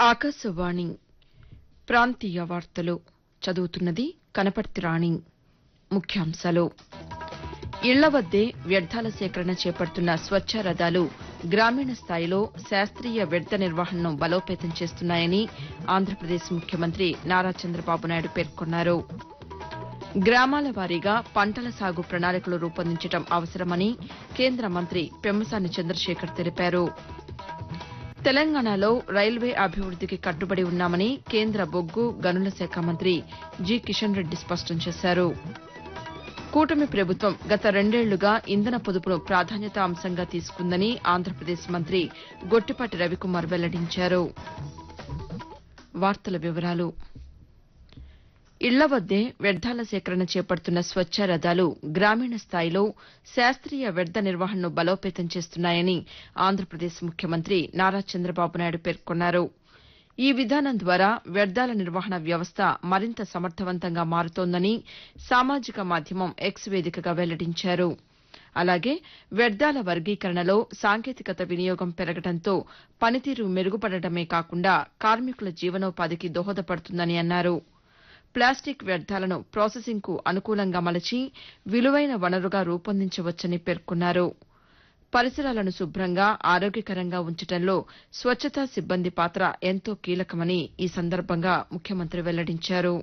ఆకాశవాణి ప్రాంతీయ వార్తలు చదువుతున్నది కనపర్తి రాణి ముఖ్యాంశాలు ఇళ్ల వద్దే వ్యర్థాల సేకరణ చేపడుతున్న స్వచ్చ రథాలు గ్రామీణ స్థాయిలో శాస్త్రీయ వ్యర్థ నిర్వహణను బలోపేతం చేస్తున్నాయని ఆంధ్రప్రదేశ్ ముఖ్యమంత్రి నారా చంద్రబాబు నాయుడు పేర్కొన్నారు గ్రామాల వారీగా పంటల సాగు ప్రణాళికలు రూపొందించడం అవసరమని కేంద్ర మంత్రి పెమ్మసాని చంద్రశేఖర్ తెలిపారు తెలంగాణలో రైల్వే అభివృద్దికి కట్టుబడి ఉన్నామని కేంద్ర బొగ్గు గనుల శాఖ మంత్రి జి కిషన్ రెడ్డి స్పష్టం చేశారు కూటమి ప్రభుత్వం గత రెండేళ్లుగా ఇంధన పొదుపును ప్రాధాన్యతా అంశంగా తీసుకుందని ఆంధ్రప్రదేశ్ మంత్రి గొట్టిపాటి రవికుమార్ వెల్లడించారు వార్తల వివరాలు ఇళ్ల వద్దే వ్యర్థాల సేకరణ చేపడుతున్న స్వచ్చ రథాలు గ్రామీణ స్థాయిలో శాస్త్రీయ వ్యర్థ నిర్వహణను బలోపేతం చేస్తున్నాయని ఆంధ్రప్రదేశ్ ముఖ్యమంత్రి నారా చంద్రబాబు నాయుడు పేర్కొన్నారు ఈ విధానం ద్వారా వ్యర్థాల నిర్వహణ వ్యవస్థ మరింత సమర్దవంతంగా మారుతోందని సామాజిక మాధ్యమం ఎక్స్ వేదికగా వెల్లడించారు అలాగే వ్యర్థాల వర్గీకరణలో సాంకేతికత వినియోగం పెరగడంతో పనితీరు మెరుగుపడటమే కాకుండా కార్మికుల జీవనోపాధికి దోహదపడుతుందని అన్నారు ప్లాస్టిక్ వ్యర్థాలను ప్రాసెసింగ్కు అనుకూలంగా మలచి విలువైన వనరుగా రూపొందించవచ్చని పేర్కొన్నారు పరిసరాలను శుభ్రంగా ఆరోగ్యకరంగా ఉంచడంలో స్వచ్చతా సిబ్బంది పాత్ర ఎంతో కీలకమని ఈ సందర్భంగా ముఖ్యమంత్రి వెల్లడించారు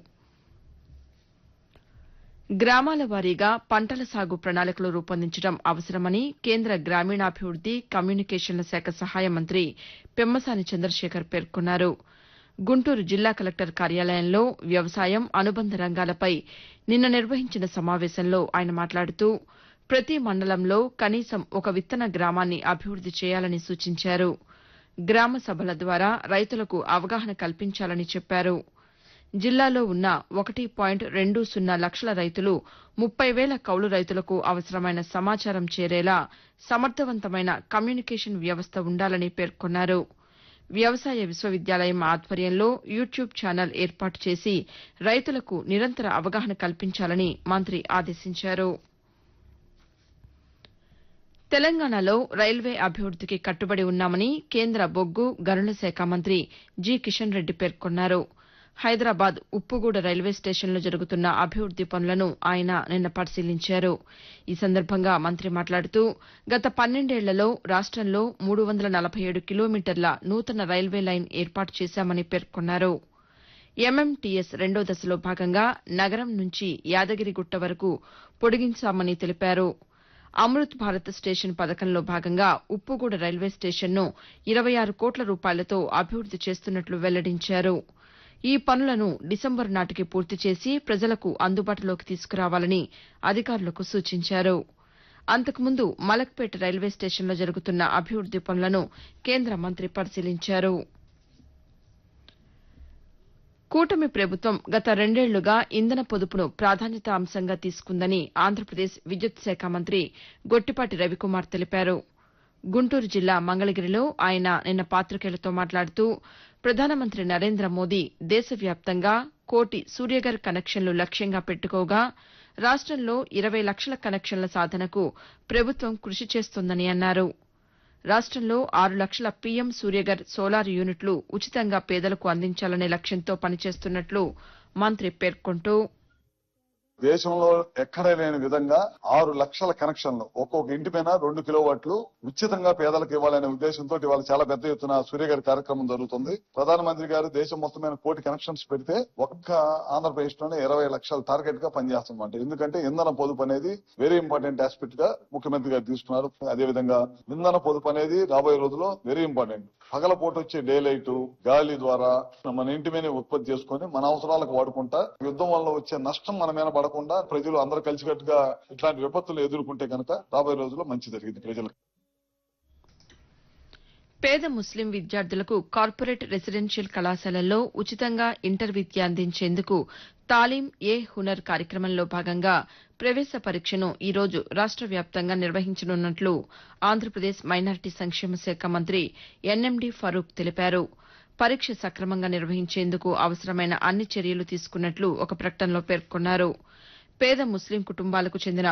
గ్రామాల వారీగా పంటల సాగు ప్రణాళికలు రూపొందించడం అవసరమని కేంద్ర గ్రామీణాభివృద్ది కమ్యూనికేషన్ల శాఖ సహాయ మంత్రి పెమ్మసాని చంద్రశేఖర్ పేర్కొన్నారు గుంటూరు జిల్లా కలెక్టర్ కార్యాలయంలో వ్యవసాయం అనుబంధ రంగాలపై నిన్న నిర్వహించిన సమావేశంలో ఆయన మాట్లాడుతూ ప్రతి మండలంలో కనీసం ఒక విత్తన గ్రామాన్ని అభివృద్ది చేయాలని సూచించారు గ్రామ సభల ద్వారా రైతులకు అవగాహన కల్పించాలని చెప్పారు జిల్లాలో ఉన్న ఒకటి పాయింట్ రెండు సున్నా లక్షల రైతులు ముప్పై వేల కౌలు రైతులకు అవసరమైన సమాచారం చేరేలా సమర్దవంతమైన కమ్యూనికేషన్ వ్యవస్థ ఉండాలని పేర్కొన్నారు వ్యవసాయ విశ్వవిద్యాలయం ఆధ్వర్యంలో యూట్యూబ్ ఛానల్ ఏర్పాటు చేసి రైతులకు నిరంతర అవగాహన కల్పించాలని మంత్రి ఆదేశించారు తెలంగాణలో రైల్వే అభివృద్దికి కట్టుబడి ఉన్నామని కేంద్ర బొగ్గు గనుల శాఖ మంత్రి జి కిషన్ రెడ్డి పేర్కొన్నారు హైదరాబాద్ ఉప్పుగూడ రైల్వే స్టేషన్లో జరుగుతున్న అభివృద్ది పనులను ఆయన నిన్న పరిశీలించారు ఈ సందర్భంగా మంత్రి మాట్లాడుతూ గత పన్నెండేళ్లలో రాష్టంలో మూడు వందల నలభై ఏడు కిలోమీటర్ల నూతన రైల్వే లైన్ ఏర్పాటు చేశామని పేర్కొన్నారు ఎంఎంటీఎస్ రెండో దశలో భాగంగా నగరం నుంచి యాదగిరిగుట్ట వరకు పొడిగించామని తెలిపారు అమృత్ భారత్ స్టేషన్ పథకంలో భాగంగా ఉప్పుగూడ రైల్వే స్టేషన్ను ఇరవై ఆరు కోట్ల రూపాయలతో అభివృద్ది చేస్తున్నట్లు వెల్లడించారు ఈ పనులను డిసెంబరు నాటికి పూర్తి చేసి ప్రజలకు అందుబాటులోకి తీసుకురావాలని అధికారులకు సూచించారు అంతకుముందు మలక్పేట రైల్వే స్టేషన్లో జరుగుతున్న అభివృద్ది పనులను కేంద్ర మంత్రి పరిశీలించారు కూటమి ప్రభుత్వం గత రెండేళ్లుగా ఇంధన పొదుపును ప్రాధాన్యతా అంశంగా తీసుకుందని ఆంధ్రప్రదేశ్ విద్యుత్ శాఖ మంత్రి గొట్టిపాటి రవికుమార్ తెలిపారు గుంటూరు జిల్లా మంగళగిరిలో ఆయన నిన్న పాతికేయులతో మాట్లాడుతూ ప్రధానమంత్రి నరేంద్ర మోదీ దేశవ్యాప్తంగా కోటి సూర్యఘర్ కనెక్షన్లు లక్ష్యంగా పెట్టుకోగా రాష్టంలో ఇరవై లక్షల కనెక్షన్ల సాధనకు ప్రభుత్వం కృషి చేస్తోందని అన్నారు రాష్టంలో ఆరు లక్షల పీఎం సూర్యఘర్ సోలార్ యూనిట్లు ఉచితంగా పేదలకు అందించాలనే లక్ష్యంతో పనిచేస్తున్నట్లు మంత్రి పేర్కొంటూ దేశంలో ఎక్కడే లేని విధంగా ఆరు లక్షల కనెక్షన్లు ఒక్కొక్క ఇంటి పైన రెండు కిలోవాట్లు ఉచితంగా పేదలకు ఇవ్వాలనే ఉద్దేశంతో ఇవాళ చాలా పెద్ద ఎత్తున సూర్యగారి కార్యక్రమం జరుగుతుంది ప్రధానమంత్రి గారు దేశం మొత్తం మీద కోటి కనెక్షన్స్ పెడితే ఒక్క ఆంధ్రప్రదేశ్ లోనే ఇరవై లక్షల టార్గెట్ గా పనిచేస్తుందంట ఎందుకంటే ఇంధన పొదుపు అనేది వెరీ ఇంపార్టెంట్ ఆస్పెక్ట్ గా ముఖ్యమంత్రి గారు తీసుకున్నారు అదే విధంగా ఇంధన పొదుపు అనేది రాబోయే రోజుల్లో వెరీ ఇంపార్టెంట్ పగలపూట వచ్చే డే లైట్ గాలి ద్వారా మన ఇంటి మీద ఉత్పత్తి చేసుకొని మన అవసరాలకు వాడుకుంటా యుద్ధం వల్ల వచ్చే నష్టం మన మీద పడకుండా ప్రజలు అందరూ కలిసికట్టుగా ఇట్లాంటి విపత్తులు ఎదుర్కొంటే కనుక రాబోయే రోజుల్లో మంచి జరిగింది ప్రజలకు పేద ముస్లిం విద్యార్థులకు కార్పొరేట్ రెసిడెన్షియల్ కళాశాలల్లో ఉచితంగా ఇంటర్ విద్య అందించేందుకు తాలీం ఏ హునర్ కార్యక్రమంలో భాగంగా ప్రవేశ పరీక్షను ఈ రోజు రాష్ట వ్యాప్తంగా నిర్వహించనున్నట్లు ఆంధ్రప్రదేశ్ మైనారిటీ సంక్షేమ శాఖ మంత్రి ఎన్ఎండి ఫరూక్ తెలిపారు పరీక్ష సక్రమంగా నిర్వహించేందుకు అవసరమైన అన్ని చర్యలు తీసుకున్నట్లు ఒక ప్రకటనలో పేర్కొన్నారు పేద ముస్లిం కుటుంబాలకు చెందిన